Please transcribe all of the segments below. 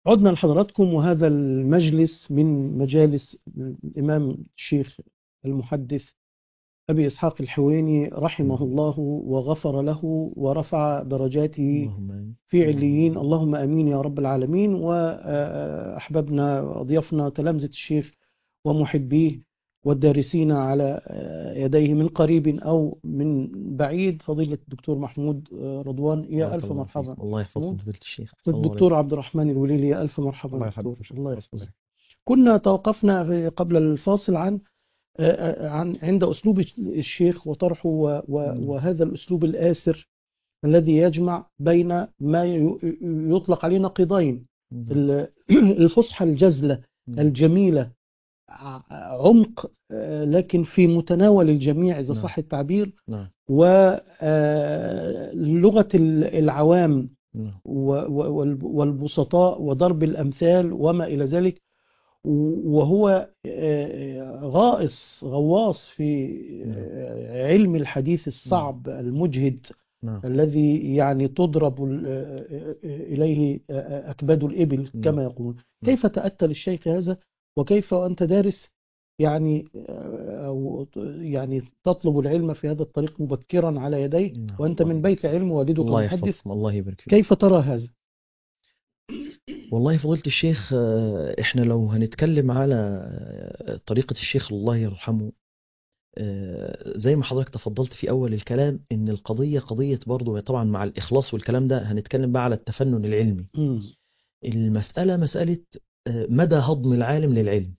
عدنا لحضراتكم وهذا المجلس من مجالس الإمام الشيخ المحدث أبي إسحاق الحويني رحمه الله وغفر له ورفع درجاته اللهم آمين. في عليين اللهم امين يا رب العالمين واحببنا وضيفنا تلامذه الشيخ ومحبيه والدارسين على يديه من قريب او من بعيد فضيله الدكتور محمود رضوان يا بارك الف الله مرحبا فيك. الله يحفظكم محمود. فضيلة الشيخ أحسن الله والدكتور عبد الرحمن الوليلي يا الف مرحبا الله دكتور. يحفظك. الله بسم يحفظك الله. كنا توقفنا في- قبل الفاصل عن عن عند اسلوب الشيخ وطرحه و- و- مم. وهذا الاسلوب الآسر الذي يجمع بين ما ي- يطلق عليه نقيضين عليك. ال- الفصحى الجزلة مم. الجميلة ع- عمق آه، لكن في متناول الجميع إذا نعم. صح التعبير نعم ولغة العوام نعم و- و- والب- والبسطاء وضرب الأمثال وما إلى ذلك وهو آه، غائص غواص في آه، علم الحديث الصعب المجهد نعم الذي يعني تضرب ال- آه، آه، إليه آه، أكباد الإبل نعم. كما يقولون كيف تأتى للشيخ هذا وكيف وأنت دارس يعني آه، أو يعني تطلب العلم في هذا الطريق مبكرا على يديه نعم. وأنت من بيت علم والدك الله محدث يحفظكم الله يبارك فيك كيف ترى هذا؟ والله فضيلة الشيخ آه، احنا لو هنتكلم على آه، طريقة الشيخ الله يرحمه آه، زي ما حضرتك تفضلت في أول الكلام إن القضية قضية برضه طبعا مع الإخلاص والكلام ده هنتكلم بقى على التفنن العلمي مم. المسألة مسألة آه، مدى هضم العالم للعلم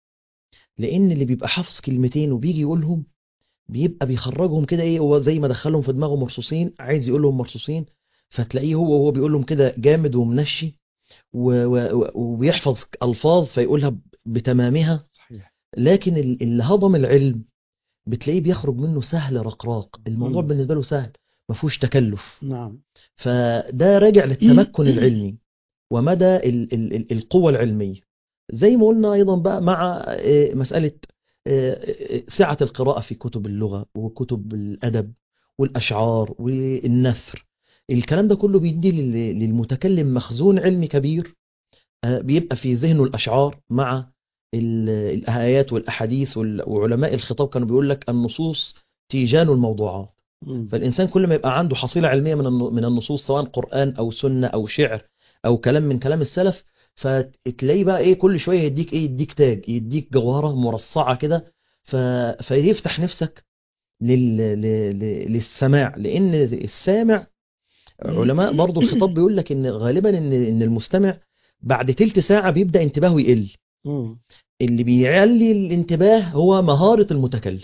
لأن اللي بيبقى حافظ كلمتين وبيجي يقولهم بيبقى بيخرجهم كده ايه هو زي ما دخلهم في دماغه مرصوصين عايز يقولهم مرصوصين فتلاقيه هو وهو بيقولهم كده جامد ومنشي و- و- وبيحفظ ألفاظ فيقولها ب- بتمامها صحيح لكن ال- اللي هضم العلم بتلاقيه بيخرج منه سهل رقراق الموضوع مم. بالنسبة له سهل ما فيهوش تكلف نعم فده راجع للتمكن العلمي ومدى ال ال ال القوة العلمية زي ما قلنا أيضا بقى مع آه، مسألة آه، آه، سعة القراءة في كتب اللغة وكتب الأدب والأشعار والنثر الكلام ده كله بيدي لل- للمتكلم مخزون علمي كبير آه، بيبقى في ذهنه الأشعار مع ال- الآيات والأحاديث وال- وعلماء الخطاب كانوا بيقول لك النصوص تيجان الموضوعات مم. فالإنسان كل ما يبقى عنده حصيلة علمية من الن- من النصوص سواء قرآن أو سنة أو شعر أو كلام من كلام السلف فتلاقيه بقى إيه كل شوية يديك إيه يديك تاج يديك جوهرة مرصعة كده ف... فيفتح نفسك لل... ل... ل... للسماع لأن السامع علماء برضو الخطاب بيقول لك إن غالبا إن إن المستمع بعد تلت ساعة بيبدأ انتباهه يقل مم. اللي بيعلي الانتباه هو مهارة المتكلم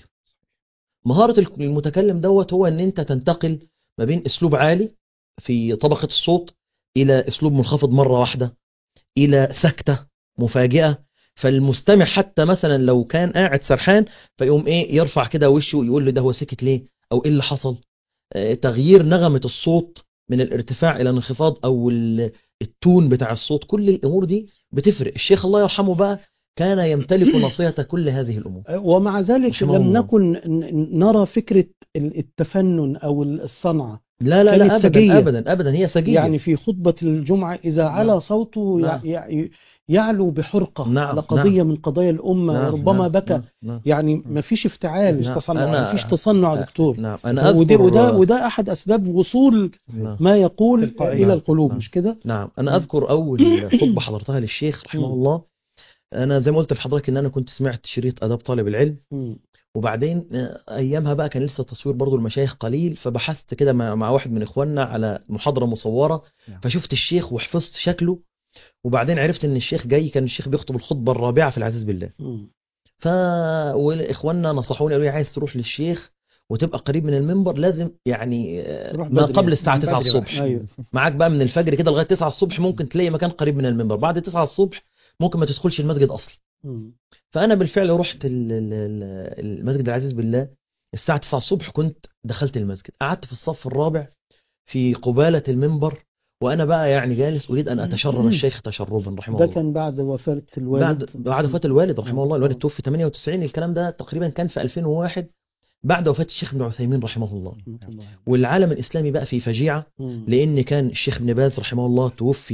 مهارة المتكلم دوت هو ان انت تنتقل ما بين اسلوب عالي في طبقة الصوت الى اسلوب منخفض مرة واحدة الى سكتة مفاجئة فالمستمع حتى مثلا لو كان قاعد سرحان فيقوم ايه يرفع كده وشه ويقول له ده هو سكت ليه او ايه اللي حصل آه، تغيير نغمة الصوت من الارتفاع الى الانخفاض او ال- التون بتاع الصوت كل الامور دي بتفرق الشيخ الله يرحمه بقى كان يمتلك ناصية كل هذه الامور ومع ذلك رحمه لم الله. نكن ن- نرى فكرة ال- التفنن أو الصنعة لا لا كانت لا ابدا سجية. ابدا ابدا هي سجيه يعني في خطبة الجمعة إذا على صوته يع- نعم. يع- يعلو بحرقة نعم، على قضية من قضايا الأمة نعم، وربما نعم، بكى نعم، نعم. يعني ما فيش افتعال مش نعم. تصنع أنا- ما فيش تصنع يا دكتور نعم انا وده, اذكر وده, وده أحد أسباب وصول نعم. ما يقول تلقائيا. إلى القلوب نعم. مش كده؟ نعم انا اذكر اول خطبه حضرتها للشيخ رحمه مم. الله انا زي ما قلت لحضرتك ان انا كنت سمعت شريط اداب طالب العلم مم. وبعدين آه، ايامها بقى كان لسه تصوير برضو المشايخ قليل فبحثت كده مع مع واحد من اخواننا على محاضره مصوره نعم. فشفت الشيخ وحفظت شكله وبعدين عرفت ان الشيخ جاي كان الشيخ بيخطب الخطبه الرابعه في العزيز بالله مم. ف واخواننا نصحوني قالوا لي عايز تروح للشيخ وتبقى قريب من المنبر لازم يعني آه، تروح ما بدري قبل يعني. الساعه من 9 بدري بقى. الصبح أيوه معاك بقى من الفجر كده لغايه 9 الصبح ممكن تلاقي مكان قريب من المنبر بعد 9 الصبح ممكن ما تدخلش المسجد اصلا مم. فانا بالفعل رحت ال- ال- ال- المسجد العزيز بالله الساعه 9 الصبح كنت دخلت المسجد قعدت في الصف الرابع في قباله المنبر وانا بقى يعني جالس اريد ان اتشرب الشيخ تشربا رحمه ده الله كان بعد وفاة الوالد بعد بعد وفاه الوالد رحمه الله الوالد آه. توفي 98 الكلام ده تقريبا كان في 2001 بعد وفاه الشيخ ابن عثيمين رحمه الله رحمة الله. والعالم الاسلامي بقى في فجيعه مم. لان كان الشيخ ابن باز رحمه الله توفي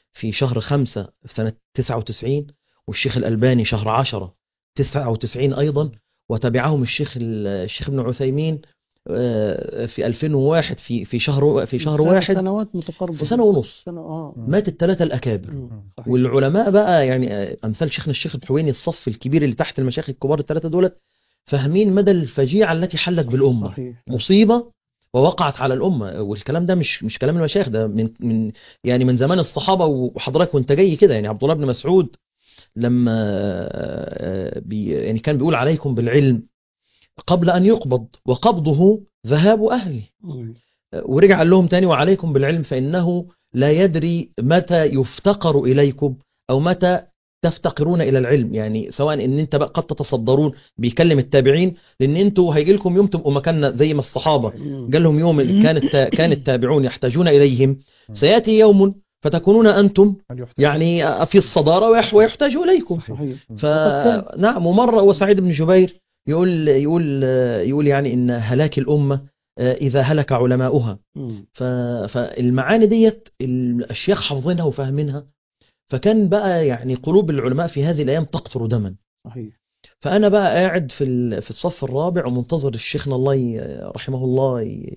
في شهر خمسة في سنة 99 والشيخ الألباني شهر عشرة 99 أيضا وتبعهم الشيخ ال- الشيخ ابن عثيمين آه، في 2001 في في شهر في شهر سنة- واحد سنوات متقاربة في سنة ونص سنة اه مات الثلاثة الأكابر مم. صحيح. والعلماء بقى يعني آه، امثال شيخنا الشيخ الحويني الصف الكبير اللي تحت المشايخ الكبار الثلاثه دولت فاهمين مدى الفجيعه التي حلت بالامه صحيح مصيبه ووقعت على الامه والكلام ده مش مش كلام المشايخ ده من من يعني من زمان الصحابه وحضرتك وانت جاي كده يعني عبد الله بن مسعود لما آه، بي يعني كان بيقول عليكم بالعلم قبل ان يقبض وقبضه ذهاب اهله مم. ورجع قال لهم تاني وعليكم بالعلم فإنه لا يدري متى يفتقر إليكم أو متى تفتقرون إلى العلم يعني سواء إن أنت بقى قد تتصدرون بيكلم التابعين لأن أنتوا هيجي لكم يوم تبقوا مكاننا زي ما الصحابة مم. قال لهم يوم ال- كان التا- كان التابعون يحتاجون إليهم سيأتي يوم فتكونون أنتم هل يحتاج- يعني في الصدارة ويح- ويحتاج إليكم صحيح. صحيح فنعم ومرة وسعيد بن جبير يقول يقول يقول يعني إن هلاك الأمة آه، إذا هلك علماؤها مم. ف... فالمعاني ديت الأشياخ حافظينها وفاهمينها فكان بقى يعني قلوب العلماء في هذه الأيام تقطر دما صحيح فأنا بقى قاعد في ال- في الصف الرابع ومنتظر الشيخنا الله ي... رحمه الله ي...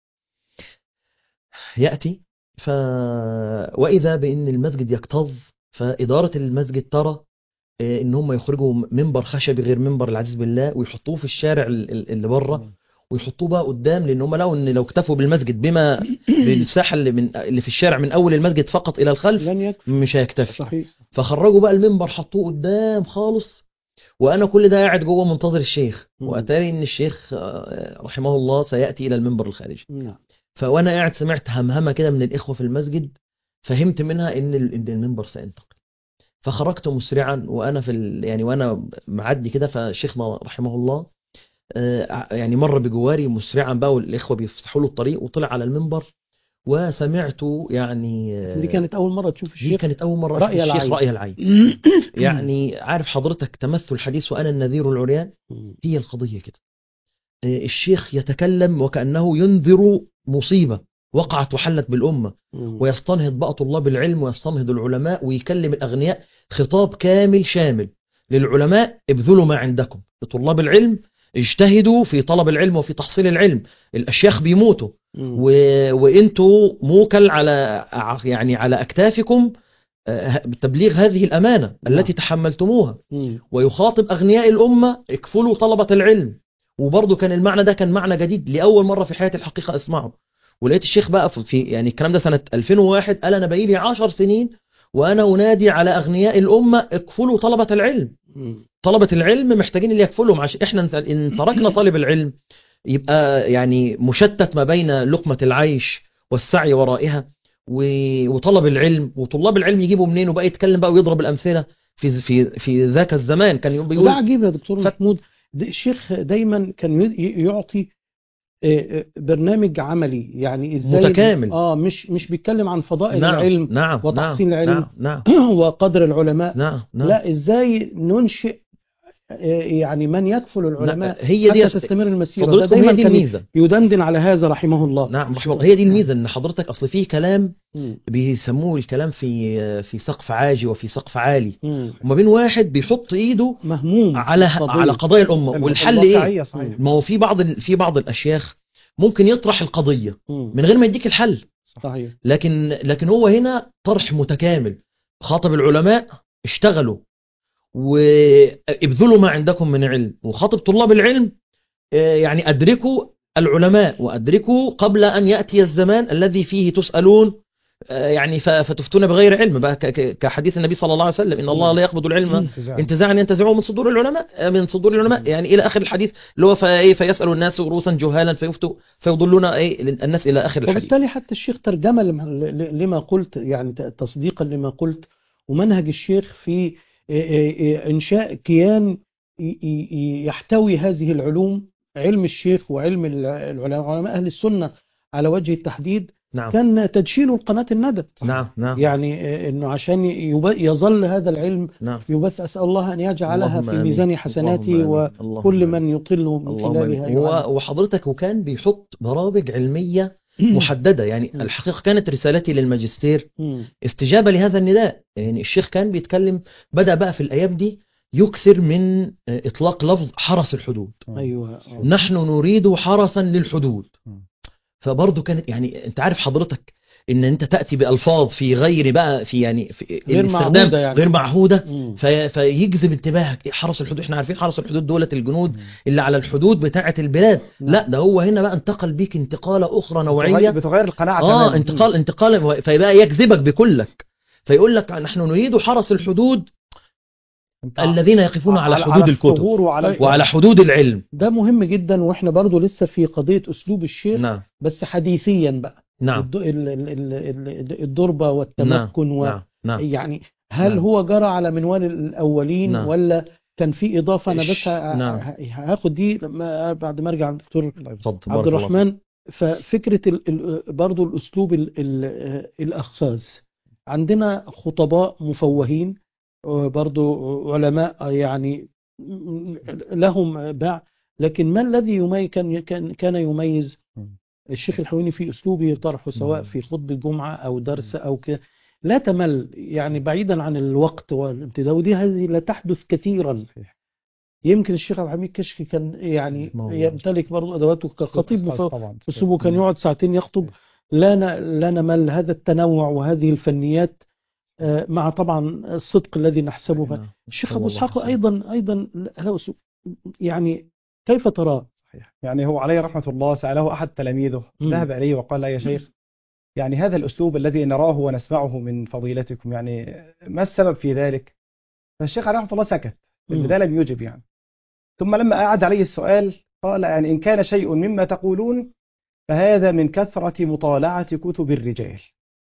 يأتي ف... وإذا بأن المسجد يكتظ فإدارة المسجد ترى آه، إن هم يخرجوا منبر خشبي غير منبر العزيز بالله ويحطوه في الشارع ال- ال- اللي بره ويحطوه بقى قدام لان هم لقوا ان لو اكتفوا بالمسجد بما بالساحه اللي من اللي في الشارع من اول المسجد فقط الى الخلف لن يكفي مش هيكتفي صحيح فخرجوا بقى المنبر حطوه قدام خالص وانا كل ده قاعد جوه منتظر الشيخ مم. واتاري ان الشيخ آه، رحمه الله سياتي الى المنبر الخارجي نعم فوانا قاعد سمعت همهمه كده من الاخوه في المسجد فهمت منها ان ال- ان المنبر سينتقل فخرجت مسرعا وانا في ال... يعني وانا معدي كده فشيخنا رحمه الله آه، يعني مر بجواري مسرعا بقى والاخوه بيفسحوا له الطريق وطلع على المنبر وسمعت يعني آه، دي كانت أول مرة تشوف دي الشيخ كانت اول مره رأي اشوف الشيخ العين. راي العين يعني عارف حضرتك تمثل الحديث وانا النذير العريان مم. هي القضيه كده آه، الشيخ يتكلم وكانه ينذر مصيبه وقعت وحلت بالامه مم. ويستنهض بقى طلاب العلم ويستنهض العلماء ويكلم الأغنياء خطاب كامل شامل للعلماء ابذلوا ما عندكم لطلاب العلم اجتهدوا في طلب العلم وفي تحصيل العلم الأشياخ بيموتوا مم. و... وانتوا موكل على يعني على أكتافكم آه، تبليغ هذه الأمانة نعم. التي تحملتموها مم. ويخاطب أغنياء الأمة اكفلوا طلبة العلم وبرضه كان المعنى ده كان معنى جديد لأول مرة في حياتي الحقيقة أسمعه ولقيت الشيخ بقى في يعني الكلام ده سنة 2001 قال أنا بقالي 10 سنين وأنا أنادي على أغنياء الأمة اكفلوا طلبة العلم مم. طلبة العلم محتاجين اللي يكفلهم عشان احنا إن تركنا طالب العلم يبقى يعني مشتت ما بين لقمة العيش والسعي ورائها و- وطلب العلم وطلاب العلم يجيبوا منين وبقى يتكلم بقى ويضرب الأمثلة في في في ذاك الزمان كان وده بيقول عجيب يا دكتور ف- محمود ده الشيخ دايما كان ي- يعطي آه، آه، برنامج عملي يعني ازاي متكامل. اه مش مش بيتكلم عن فضائل نعم العلم نعم وتحصيل نعم العلم. نعم نعم وقدر العلماء نعم نعم لا ازاي ننشئ آه، يعني من يكفل العلماء لا، هي حتى دي تستمر المسيره ده فضلتكم دايما هي دي كان الميزه يدندن على هذا رحمه الله نعم رحمه الله هي دي الميزه ان حضرتك اصل فيه كلام مم. بيسموه الكلام في في سقف عاجي وفي سقف عالي مم. وما بين واحد بيحط ايده مهموم على قضية. على قضايا الامه والحل ايه الواقعية صحيح ما هو في بعض ال- في بعض الاشياخ ممكن يطرح القضيه مم. من غير ما يديك الحل صحيح لكن لكن هو هنا طرح متكامل خاطب العلماء اشتغلوا وابذلوا ما عندكم من علم وخاطب طلاب العلم آه، يعني أدركوا العلماء وأدركوا قبل أن يأتي الزمان الذي فيه تسألون آه، يعني ف- فتفتون بغير علم بقى ك- ك- كحديث النبي صلى الله عليه وسلم إن الله لا يقبض العلم انتزاع. انتزاعا ينتزعه من صدور العلماء آه، من صدور العلماء يعني الى اخر الحديث اللي هو فايه فيسال الناس رؤوسا جهالا فيفتوا فيضلون ايه الناس الى اخر الحديث وبالتالي حتى الشيخ ترجمة لما- ل- لما قلت يعني ت- تصديقا لما قلت ومنهج الشيخ في إيه إيه إيه إنشاء كيان ي- ي- يحتوي هذه العلوم علم الشيخ وعلم الع- العلماء علماء أهل السنة على وجه التحديد نعم كان تدشين القناة الندى نعم نعم يعني إيه إنه عشان يب- يظل هذا العلم نعم يبث أسأل الله أن يجعلها اللهم في آمين. ميزان حسناتي اللهم آمين. اللهم وكل آمين. من يطل من اللهم خلالها آمين. يعلم. هو وحضرتك وكان بيحط برامج علميه محددة يعني مم. الحقيقة كانت رسالتي للماجستير مم. استجابة لهذا النداء يعني الشيخ كان بيتكلم بدأ بقى في الأيام دي يكثر من آه، إطلاق لفظ حرس الحدود ايوه آه. نحن نريد حرسا للحدود مم. فبرضه كانت يعني انت عارف حضرتك ان انت تاتي بالفاظ في غير بقى في يعني في غير الاستخدام معهودة يعني. غير معهوده مم. في فيجذب انتباهك إيه حرس الحدود احنا عارفين حرس الحدود دولة الجنود اللي على الحدود بتاعه البلاد نعم. لا ده هو هنا بقى انتقل بيك انتقاله اخرى بتغير, نوعيه بتغير القناعه اه تماما انتقال انتقال فيبقى يجذبك بكلك فيقول لك نحن نريد حرس الحدود انت الذين يقفون على حدود الكتب الثغور وعلى وعلى حدود العلم ده مهم جدا واحنا برضو لسه في قضية اسلوب الشيخ نعم بس حديثيا بقى نعم الد- ال- ال- ال- ال- الضربة والتمكن و... نعم نعم يعني هل نعم. هو جرى على منوال الأولين نعم. ولا كان في إضافة أنا بس إيش. ه- نعم. ه- هاخد دي لما بعد ما أرجع دكتور اتفضل عبد بارك الله فيك. الرحمن ففكرة ال- ال- برضو الأسلوب ال- ال- الأخاذ عندنا خطباء مفوهين برضو علماء يعني لهم باع لكن ما الذي يميز كان كان كان يميز الشيخ الحويني في اسلوبه طرحه سواء مم. في خطبه جمعه او درس او كده لا تمل يعني بعيدا عن الوقت والامتزاج ودي هذه لا تحدث كثيرا صحيح. يمكن الشيخ عبد الحميد كشكي كان يعني موضوع. يمتلك برضه ادواته كخطيب خاص مفوه طبعا اسلوبه كان يقعد ساعتين يخطب لا ن- لا نمل هذا التنوع وهذه الفنيات آه، مع طبعا الصدق الذي نحسبه نعم. الشيخ صلى ابو الله اسحاق عليه وسلم. ايضا ايضا له أسلوب. يعني كيف تراه؟ صحيح يعني هو عليه رحمة الله سأله أحد تلاميذه مم. ذهب إليه وقال له يا شيخ يعني هذا الأسلوب الذي نراه ونسمعه من فضيلتكم يعني ما السبب في ذلك فالشيخ عليه رحمة الله سكت في مم. البداية لم يجب يعني ثم لما أعاد عليه السؤال قال يعني إن كان شيء مما تقولون فهذا من كثرة مطالعة كتب الرجال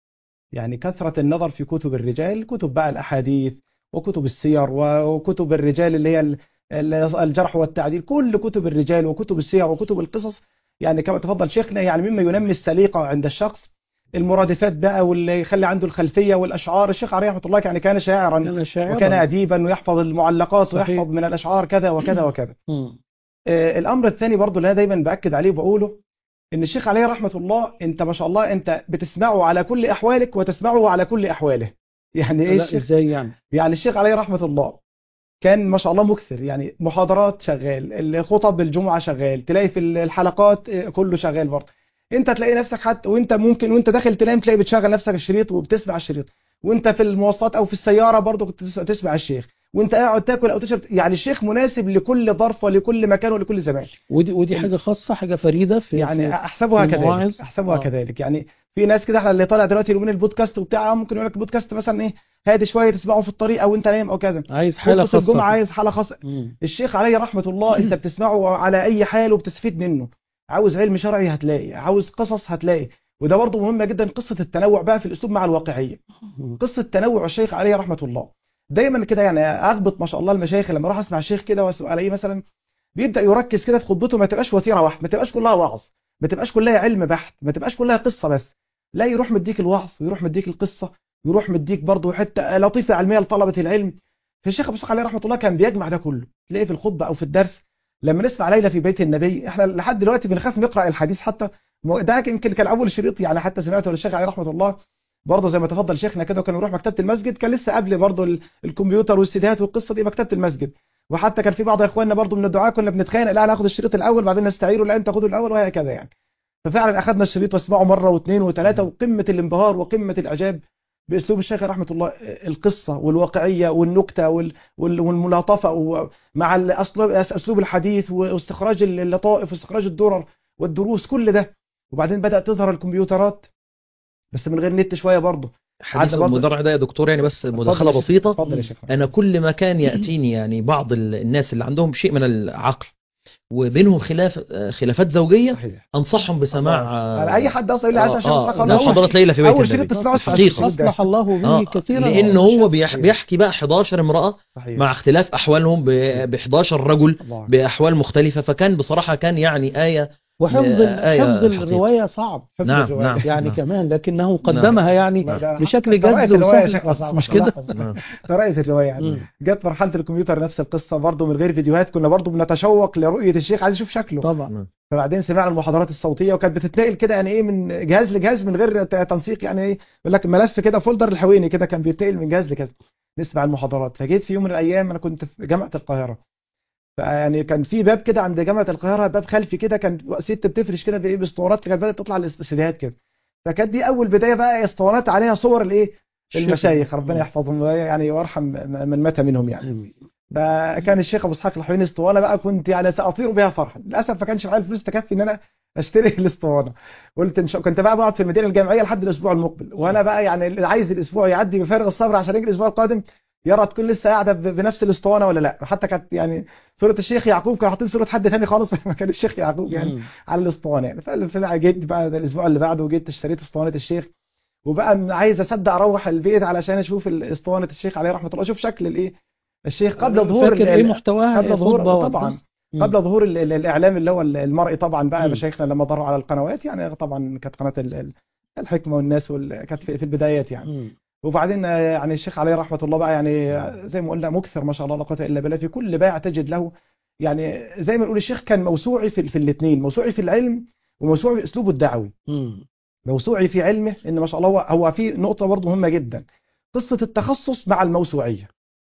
يعني كثرة النظر في كتب الرجال كتب بقى الأحاديث وكتب السير وكتب الرجال اللي هي ال- ال- الجرح والتعديل كل كتب الرجال وكتب السير وكتب القصص يعني كما تفضل شيخنا يعني مما ينمي السليقة عند الشخص المرادفات بقى واللي يخلي عنده الخلفية والأشعار الشيخ عليه رحمة الله يعني كان شاعرا كان شاعرا وكان أديبا ويحفظ المعلقات صحيح. ويحفظ من الأشعار كذا وكذا وكذا مم. آه، الامر الثاني برضو اللي انا دايما باكد عليه وبقوله ان الشيخ عليه رحمه الله انت ما شاء الله انت بتسمعه على كل احوالك وتسمعه على كل احواله يعني ايه لا الشيخ ازاي يعني؟ يعني الشيخ عليه رحمه الله كان ما شاء الله مكثر يعني محاضرات شغال الخطب الجمعه شغال تلاقي في الحلقات آه، كله شغال برضه انت تلاقي نفسك حتى وانت ممكن وانت داخل تنام تلاقي بتشغل نفسك الشريط وبتسمع الشريط وانت في المواصلات او في السياره برضه كنت تس- تسمع الشيخ وانت قاعد تاكل او تشرب يعني الشيخ مناسب لكل ظرف ولكل مكان ولكل زمان ودي ودي حاجه خاصه حاجه فريده في يعني في احسبها في كذلك المواعظ. احسبها آه. كذلك يعني في ناس كده احنا اللي طالع دلوقتي من البودكاست وبتاع ممكن يقول لك بودكاست مثلا ايه هادي شويه تسمعه في الطريق او انت نايم او كذا عايز حاله خطبة خاصه الجمعه عايز حاله خاصه مم. الشيخ عليه رحمه الله انت بتسمعه على اي حال وبتستفيد منه عاوز علم شرعي هتلاقي عاوز قصص هتلاقي وده برضه مهمه جدا قصه التنوع بقى في الاسلوب مع الواقعيه مم. قصه تنوع الشيخ عليه رحمه الله دايما كده يعني اغبط ما شاء الله المشايخ لما اروح اسمع شيخ كده واسال الاقيه مثلا بيبدا يركز كده في خطبته ما تبقاش وتيره واحده ما تبقاش كلها وعظ ما تبقاش كلها علم بحت ما تبقاش كلها قصه بس لا يروح مديك الوعظ ويروح مديك القصه يروح مديك برضه حته لطيفه علميه لطلبه العلم فالشيخ ابو اسحاق عليه رحمه الله كان بيجمع ده كله تلاقيه في الخطبه او في الدرس لما نسمع ليله في بيت النبي احنا لحد دلوقتي بنخاف نقرا الحديث حتى ده يمكن كان اول شريط يعني حتى سمعته للشيخ عليه رحمه الله برضه زي ما تفضل شيخنا كده وكان يروح مكتبه المسجد كان لسه قبل برضه ال- الكمبيوتر والسيديهات والقصه دي مكتبه المسجد وحتى كان في بعض اخواننا برضه من الدعاة كنا بنتخانق لا ناخد الشريط الاول بعدين نستعيره لا انت خده الاول وهكذا يعني ففعلا اخذنا الشريط واسمعه مره واثنين وثلاثه وقمه الانبهار وقمه الاعجاب باسلوب الشيخ رحمه الله القصه والواقعيه والنكته وال- وال- والملاطفه ومع الأسلوب- اسلوب الحديث واستخراج اللطائف واستخراج الدرر والدروس كل ده وبعدين بدات تظهر الكمبيوترات بس من غير نت شويه برضه حديث عدى برضه- المدرع ده يا دكتور يعني بس اتفضل مداخله يا شيخ. بسيطه اتفضل يا شيخ انا كل ما كان ياتيني يعني بعض ال- الناس اللي عندهم شيء من العقل وبينهم خلاف آه، خلافات زوجيه صحيح انصحهم بسماع آه، على اي حد اصلا يقول لي عايز آه، اشوف آه، الصخر ده الأول. حضرة ليلى في بيت اول النبي شريط تسمعه اسمع حقيقة. الشريط ده. اصلح الله به آه، كثيرا لان هو بيح- صحيح. بيحكي بقى 11 امراه صحيح مع اختلاف احوالهم ب 11 رجل الله باحوال مختلفه فكان بصراحه كان يعني ايه وحفظ ال- آية حفظ خطيرة. الرواية صعب حفظ نعم الرواية. نعم يعني نعم. كمان لكنه قدمها يعني لا، ده بشكل حتى قراءة جذ الرواية وسهل. شكلها صعبة. مش كده؟ نعم. قراءة الرواية يعني مم. جت مرحلة الكمبيوتر نفس القصة برضه من غير فيديوهات كنا برضه بنتشوق لرؤية الشيخ عايز يشوف شكله طبعا فبعدين سمعنا المحاضرات الصوتية وكانت بتتنقل كده يعني ايه من جهاز لجهاز من غير ت- تنسيق يعني ايه يقول لك ملف كده فولدر الحويني كده كان بيتنقل من جهاز لجهاز نسمع المحاضرات فجيت في يوم من الايام انا كنت في جامعة القاهرة فيعني كان في باب كده عند جامعة القاهرة باب خلفي كده كان ست بتفرش كده بايه باسطوانات كانت بدأت تطلع السيديهات كده فكانت دي اول بداية بقى اسطوانات عليها صور الايه المشايخ ربنا يحفظهم يعني ويرحم من مات منهم يعني آمين. فكان الشيخ ابو اسحاق الحويني اسطوانه بقى كنت يعني ساطير بها فرحا للاسف ما كانش معايا الفلوس تكفي ان انا اشتري الاسطوانه قلت ان شاء كنت بقى بقعد في المدينه الجامعيه لحد الاسبوع المقبل وانا بقى يعني اللي عايز الاسبوع يعدي بفارغ الصبر عشان يجي الاسبوع القادم يرى تكون لسه قاعده ب- بنفس الاسطوانه ولا لا حتى كانت يعني صوره الشيخ يعقوب كانوا حاطين صوره حد ثاني خالص ما كان الشيخ يعقوب يعني مم. على الاسطوانه يعني فجيت بقى ده الاسبوع اللي بعده جيت اشتريت اسطوانه الشيخ وبقى عايز اصدق اروح البيت علشان اشوف اسطوانه الشيخ عليه رحمه الله اشوف شكل الايه الشيخ قبل ظهور فاكر ال- ايه محتواها قبل إيه ظهور خطبة طبعا ودرس؟ مم. قبل ظهور ال- ال- الاعلام اللي هو ال- المرئي طبعا بقى مم. مشايخنا لما ظهروا على القنوات يعني طبعا كانت قناه ال- ال- الحكمه والناس وال- كانت في في البدايات يعني مم. وبعدين آه، يعني الشيخ عليه رحمه الله بقى يعني آه، زي ما قلنا مكثر ما شاء الله لا قوه الا بالله في كل باع تجد له يعني زي ما نقول الشيخ كان موسوعي في في الاثنين موسوعي في العلم وموسوعي في اسلوبه الدعوي مم. موسوعي في علمه ان ما شاء الله هو هو في نقطه برضه مهمه جدا قصه التخصص مع الموسوعيه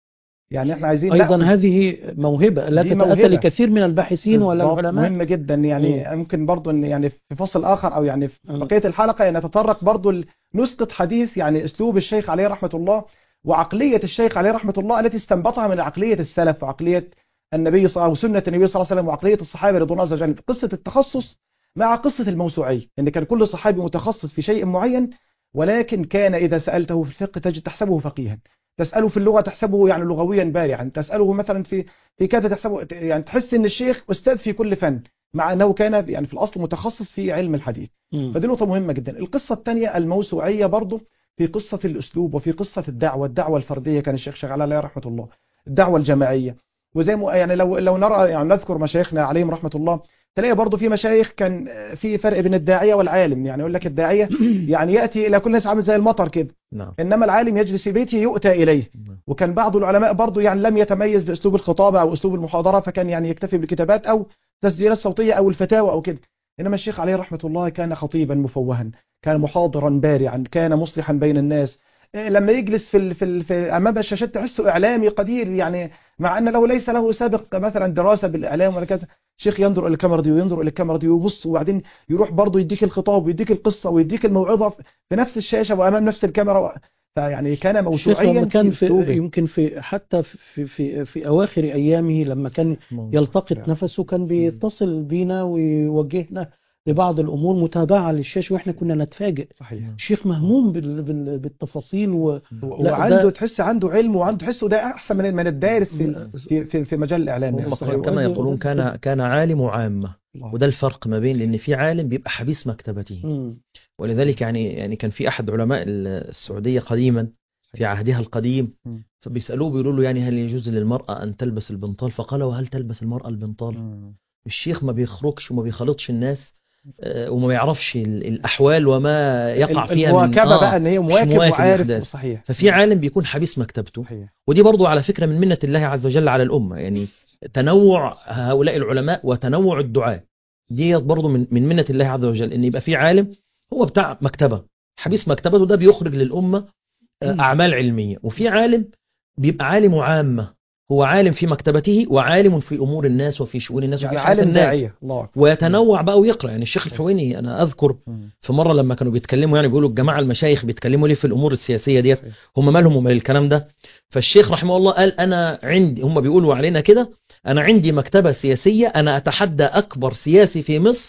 يعني احنا عايزين ايضا نأخذ- هذه موهبه لا دي تتاتى موهبة. لكثير من الباحثين ولا بالضبط، العلماء مهمة جدا يعني ممكن برضو ان يعني في فصل اخر او يعني في مم. بقية الحلقة ان نتطرق برضو ل- نسقط حديث يعني اسلوب الشيخ عليه رحمة الله وعقلية الشيخ عليه رحمة الله التي استنبطها من عقلية السلف وعقلية النبي صلى الله وسنة النبي صلى الله عليه وسلم وعقلية الصحابة رضوان الله عز وجل قصة التخصص مع قصة الموسوعية ان كان كل صحابي متخصص في شيء معين ولكن كان إذا سألته في الفقه تجد تحسبه فقيها تسأله في اللغة تحسبه يعني لغويا بارعا تسأله مثلا في في كذا تحسبه يعني تحس ان الشيخ استاذ في كل فن مع انه كان يعني في الاصل متخصص في علم الحديث مم. فدي نقطة مهمة جدا القصة الثانية الموسوعية برضه في قصة الأسلوب وفي قصة الدعوة الدعوة الفردية كان الشيخ شغال عليها رحمة الله الدعوة الجماعية وزي ما يعني لو لو نرى يعني نذكر مشايخنا عليهم رحمة الله تلاقي برضه في مشايخ كان في فرق بين الداعية والعالم يعني يقول لك الداعية يعني يأتي إلى كل الناس عامل زي المطر كده نعم إنما العالم يجلس في بيته يؤتى إليه نعم. وكان بعض العلماء برضه يعني لم يتميز باسلوب الخطابه او اسلوب المحاضره فكان يعني يكتفي بالكتابات او تسجيلات صوتيه او الفتاوى او كده انما الشيخ عليه رحمه الله كان خطيبا مفوها كان محاضرا بارعا كان مصلحا بين الناس إيه لما يجلس في ال في, ال في امام الشاشات تحسه اعلامي قدير يعني مع ان له ليس له سابق مثلا دراسه بالاعلام ولا كذا شيخ ينظر الى الكاميرا دي وينظر الى الكاميرا دي ويبص وبعدين يروح برضه يديك الخطاب ويديك القصه ويديك الموعظه في نفس الشاشه وامام نفس الكاميرا فيعني كان الشيخ موسوعيا لما كان في أسلوبه. يمكن في حتى في في في اواخر ايامه لما كان يلتقط نفسه كان بيتصل بينا ويوجهنا لبعض الامور متابعه للشاشه واحنا كنا نتفاجئ صحيح الشيخ مهموم بال- بال- بالتفاصيل و لا، وعنده ده- تحس عنده علم وعنده تحسه ده احسن من من الدارس في في في, في مجال الاعلام يعني هم صحيح. كما يقولون كان كان عالم وعامة الله. وده الفرق ما بين لأن في عالم بيبقى حبيس مكتبته مم. ولذلك يعني يعني كان في أحد علماء السعودية قديما في عهدها القديم مم. فبيسألوه بيقولوا له يعني هل يجوز للمرأة أن تلبس البنطال فقال وهل تلبس المرأة البنطال مم. الشيخ ما بيخرجش وما بيخلطش الناس آه، وما بيعرفش ال- الأحوال وما يقع ال- فيها من المواكبه آه، بقى ان هي مواكب مواكب وعارف الأحداث. صحيح ففي عالم بيكون حبيس مكتبته صحيح ودي برضو على فكرة من منة الله عز وجل على الأمة يعني تنوع هؤلاء العلماء وتنوع الدعاء دي برضو من من منة الله عز وجل ان يبقى في عالم هو بتاع مكتبة حبيس مكتبته ده بيخرج للأمة آه، مم. أعمال علمية وفي عالم بيبقى عالم عامة هو عالم في مكتبته وعالم في أمور الناس وفي شؤون الناس يعني وفي حياة عالم الناس داعيه الله أكبر. ويتنوع بقى ويقرأ يعني الشيخ الحويني أنا أذكر مم. في مرة لما كانوا بيتكلموا يعني بيقولوا الجماعة المشايخ بيتكلموا ليه في الأمور السياسية ديت صحيح. هم مالهم ومال الكلام ده فالشيخ رحمه الله قال أنا عندي هم بيقولوا علينا كده أنا عندي مكتبة سياسية أنا أتحدى أكبر سياسي في مصر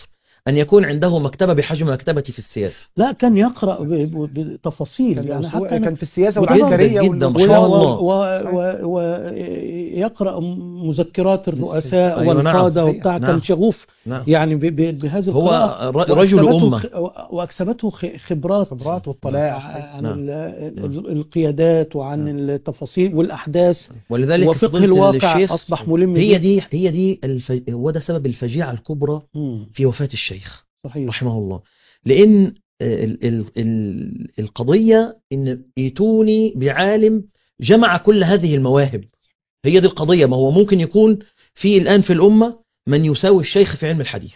أن يكون عنده مكتبة بحجم مكتبتي في السياسة لا كان يقرأ ب- ب- بتفاصيل كان, يعني موسوعة- حتى كان في السياسة جدا والعسكرية جدا وال- رحمه الله. ويقرأ مذكرات الرؤساء أيوة، نعم. والقادة وبتاع نعم. كان شغوف نعم يعني ب- ب- بهذه هو القراءة ر- رجل وأكسبته أمة خ- وأكسبته خ- خبرات خبرات واطلاع عن نعم. ال- ال- القيادات وعن نعم. التفاصيل والأحداث ولذلك وفقه فضيلة الواقع الشيخ أصبح ملم هي به. دي هي دي الف... هو ده سبب الفجيعة الكبرى مم. في وفاة الشيخ صحيح رحمه الله لأن ال... ال... ال... القضية إن ايتوني بعالم جمع كل هذه المواهب هي دي القضية ما هو ممكن يكون في الآن في الأمة من يساوي الشيخ في علم الحديث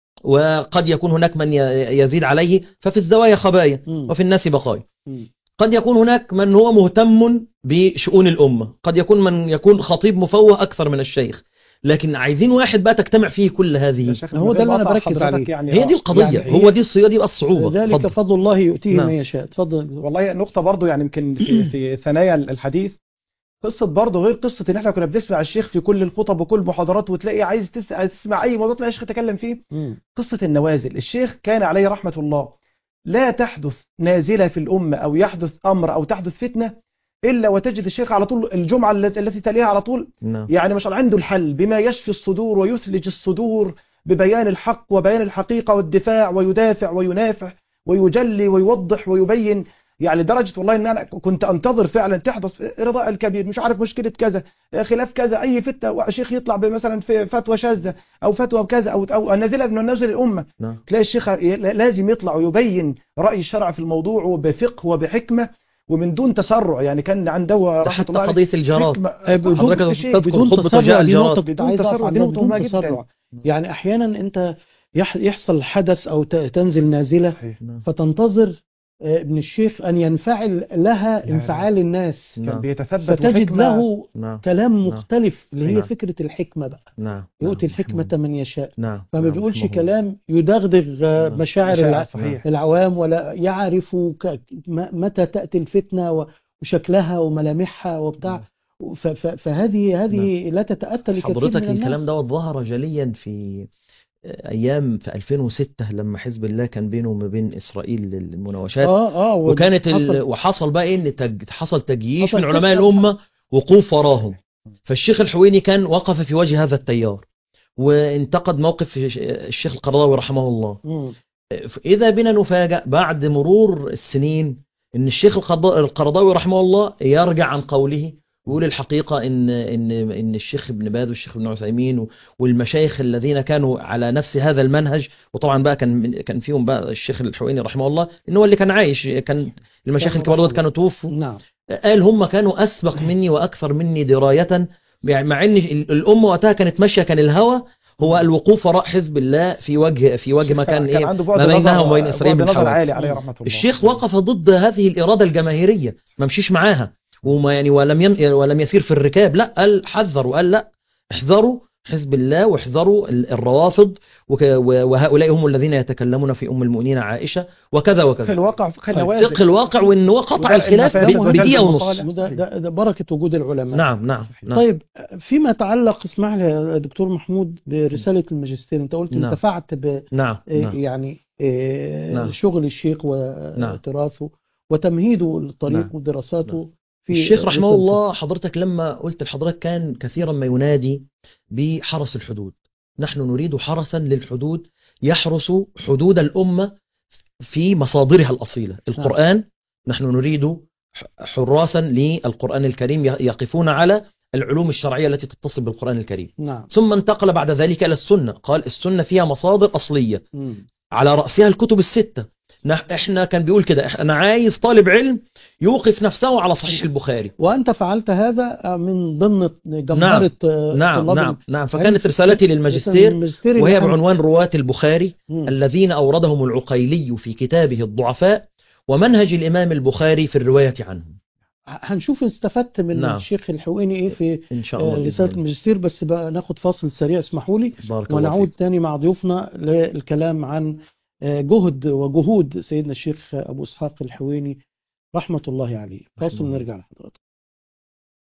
وقد يكون هناك من ي- يزيد عليه ففي الزوايا خبايا مم. وفي الناس بقايا مم. قد يكون هناك من هو مهتم بشؤون الأمة قد يكون من يكون خطيب مفوه أكثر من الشيخ لكن عايزين واحد بقى تجتمع فيه كل يا هذه شيخ هو من ده غير اللي أنا مقاطعة بركز حضرتك عليه. يعني هي آه، دي القضية يعني هو دي الصيغة دي بقى الصعوبة ذلك اتفضل. فضل الله يؤتيه نعم. من يشاء تفضل والله نقطة برضو يعني يمكن في, في ثنايا الحديث قصة برضو غير قصة ان احنا كنا بنسمع الشيخ في كل الخطب وكل المحاضرات وتلاقي عايز تس- عايز تسمع اي موضوع تلاقي الشيخ يتكلم فيه مم. قصة النوازل الشيخ كان عليه رحمة الله لا تحدث نازلة في الأمة أو يحدث أمر أو تحدث فتنة إلا وتجد الشيخ على طول الجمعة التي التي تليها على طول نعم يعني مش عنده الحل بما يشفي الصدور ويثلج الصدور ببيان الحق وبيان الحقيقة والدفاع ويدافع وينافع ويجلي ويوضح ويبين يعني درجة والله ان انا كنت انتظر فعلا تحدث رضاء الكبير مش عارف مشكلة كذا خلاف كذا اي فتنة شيخ يطلع مثلا في فتوى شاذة او فتوى كذا او او نازلة من نازل الامة نعم تلاقي الشيخ لازم يطلع ويبين رأي الشرع في الموضوع وبفقه وبحكمة ومن دون تسرع يعني كان عنده ده رحمة حتى الله عليه قضية الجارات حكمة بدون حضرتك شيء. تذكر بدون خطبة تسرع وجاء دي الجارات. نقطة كنت بدون عايز أقف تسرع، دي عنها نقطة بدون مهمة جدا. تسرع يعني أحيانا أنت يح- يحصل حدث أو ت- تنزل نازلة صحيح نعم فتنتظر آه، ابن الشيخ أن ينفعل لها لا. انفعال الناس كان نعم بيتثبت فتجد وحكمة- له نعم كلام نعم. مختلف اللي هي نعم. فكرة الحكمة بقى نعم يؤتي نعم. الحكمة من يشاء نعم فما نعم. بيقولش رحمه الله. كلام يدغدغ آه، نعم. مشاعر مشاعر الع- صحيح العوام ولا يعرف ك- م- متى تأتي الفتنة و- وشكلها وملامحها وبتاع ف- ف- فهذه هذه لا تتأتى لكثير حضرتك من الناس الكلام دوت ظهر جليا في ايام في 2006 لما حزب الله كان بينه وما بين اسرائيل المناوشات اه اه وكانت ال... حصل. وحصل بقى ايه ان تج... حصل تجييش حصل من علماء فتنة. الامه وقوف وراهم فالشيخ الحويني كان وقف في وجه هذا التيار وانتقد موقف الشيخ القرضاوي رحمه الله مم. إذا بنا نفاجأ بعد مرور السنين إن الشيخ القض- القرضاوي رحمه الله يرجع عن قوله ويقول الحقيقة إن إن إن الشيخ ابن باز والشيخ ابن عثيمين و- والمشايخ الذين كانوا على نفس هذا المنهج وطبعا بقى كان من- كان فيهم بقى الشيخ الحويني رحمه الله إن هو اللي كان عايش كان المشايخ كان الكبار دول رحمه كانوا توفوا نعم قال هم كانوا أسبق مني وأكثر مني دراية يعني مع إن ال- الأمة وقتها كانت ماشية كان الهوى هو الوقوف وراء حزب الله في وجه في وجه ما كان إيه عنده بعد ما بينها نظر- وبين إسرائيل بعد من نظر حوادث. عالي عليه رحمة الله الشيخ وقف ضد هذه الإرادة الجماهيرية ما مشيش معاها وما يعني ولم يم ولم يسير في الركاب لا قال حذر وقال لا احذروا حزب الله واحذروا ال- الروافض وك- و- وهؤلاء هم الذين يتكلمون في أم المؤمنين عائشة وكذا فقه وكذا الواقع فقه طيب، النوازل فقه الواقع وان هو قطع وده الخلاف المفاسد ب- وجلب بدقيقة المصالح. ونص ده, ده, ده بركة وجود العلماء نعم نعم نعم طيب فيما يتعلق اسمح لي يا دكتور محمود برسالة الماجستير انت قلت نعم. انتفعت ب نعم إيه نعم يعني إيه نعم. شغل الشيخ نعم. وتراثه وتمهيده للطريق نعم. ودراساته في الشيخ رحمه رسالته. الله حضرتك لما قلت لحضرتك كان كثيرا ما ينادي بحرس الحدود نحن نريد حرسا للحدود يحرس حدود الأمة في مصادرها الأصيلة القرآن نحن نريد ح- حراسا للقرآن الكريم ي- يقفون على العلوم الشرعية التي تتصل بالقرآن الكريم نعم ثم انتقل بعد ذلك إلى السنة قال السنة فيها مصادر أصلية مم. على رأسها الكتب الستة نح- احنا كان بيقول كده إح- انا عايز طالب علم يوقف نفسه على صحيح البخاري وأنت فعلت هذا من ضمن جمهرة آه، نعم طلاب نعم نعم فكانت رسالتي الم- للماجستير الماجستير وهي اللي بعنوان رواة البخاري مم. الذين أوردهم العقيلي في كتابه الضعفاء ومنهج الإمام البخاري في الرواية عنهم هنشوف استفدت من نعم. الشيخ الحويني ايه في إن شاء آه، الله بإذن رسالة الله. الماجستير بس بقى ناخد فاصل سريع اسمحوا لي بارك الله ونعود فيك تاني مع ضيوفنا للكلام عن آه، جهد وجهود سيدنا الشيخ أبو إسحاق الحويني رحمة الله عليه فاصل الله. نرجع لحضراتكم